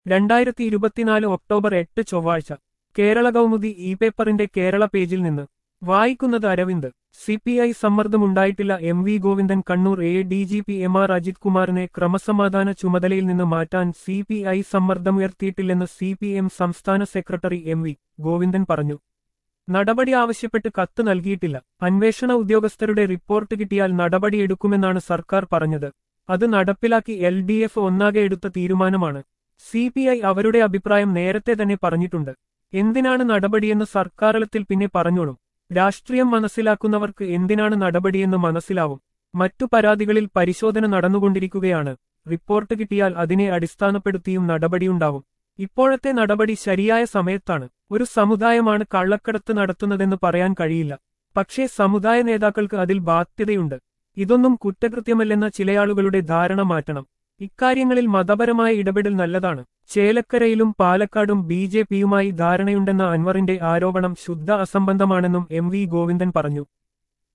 രണ്ടായിരത്തി ഇരുപത്തിനാല് ഒക്ടോബർ എട്ട് ചൊവ്വാഴ്ച കേരള കൗമുദി ഇ പേപ്പറിന്റെ കേരള പേജിൽ നിന്ന് വായിക്കുന്നത് അരവിന്ദ് സി പി ഐ സമ്മർദ്ദമുണ്ടായിട്ടില്ല M V Govindan Kannur A D G P M R Ajith കുമാറിനെ ക്രമസമാധാന ചുമതലയിൽ നിന്ന് മാറ്റാൻ സി പി ഐ സമ്മർദ്ദമുയർത്തിയിട്ടില്ലെന്ന് സി പി എം സംസ്ഥാന സെക്രട്ടറി എം വി ഗോവിന്ദൻ പറഞ്ഞു നടപടി ആവശ്യപ്പെട്ട് കത്ത് നൽകിയിട്ടില്ല അന്വേഷണ ഉദ്യോഗസ്ഥരുടെ റിപ്പോർട്ട് കിട്ടിയാൽ നടപടിയെടുക്കുമെന്നാണ് സർക്കാർ പറഞ്ഞത് അത് നടപ്പിലാക്കി എൽ ഡി എഫ് ഒന്നാകെ എടുത്ത തീരുമാനമാണ് സി പി ഐ അവരുടെ അഭിപ്രായം നേരത്തെ തന്നെ പറഞ്ഞിട്ടുണ്ട് എന്തിനാണ് നടപടിയെന്ന് സർക്കാരലത്തിൽ പിന്നെ പറഞ്ഞോളും രാഷ്ട്രീയം മനസ്സിലാക്കുന്നവർക്ക് എന്തിനാണ് നടപടിയെന്ന് മനസ്സിലാവും മറ്റു പരാതികളിൽ പരിശോധന നടന്നുകൊണ്ടിരിക്കുകയാണ് റിപ്പോർട്ട് കിട്ടിയാൽ അതിനെ അടിസ്ഥാനപ്പെടുത്തിയും നടപടിയുണ്ടാവും ഇപ്പോഴത്തെ നടപടി ശരിയായ സമയത്താണ് ഒരു സമുദായമാണ് കള്ളക്കടത്ത് നടത്തുന്നതെന്ന് പറയാൻ കഴിയില്ല പക്ഷേ സമുദായ നേതാക്കൾക്ക് അതിൽ ബാധ്യതയുണ്ട് ഇതൊന്നും കുറ്റകൃത്യമല്ലെന്ന ചിലയാളുകളുടെ ധാരണ മാറ്റണം ഇക്കാര്യങ്ങളിൽ മതപരമായ ഇടപെടൽ നല്ലതാണ് ചേലക്കരയിലും പാലക്കാടും ബി ജെ പിയുമായി ധാരണയുണ്ടെന്ന അൻവറിന്റെ ആരോപണം ശുദ്ധ അസംബന്ധമാണെന്നും എം വി ഗോവിന്ദൻ പറഞ്ഞു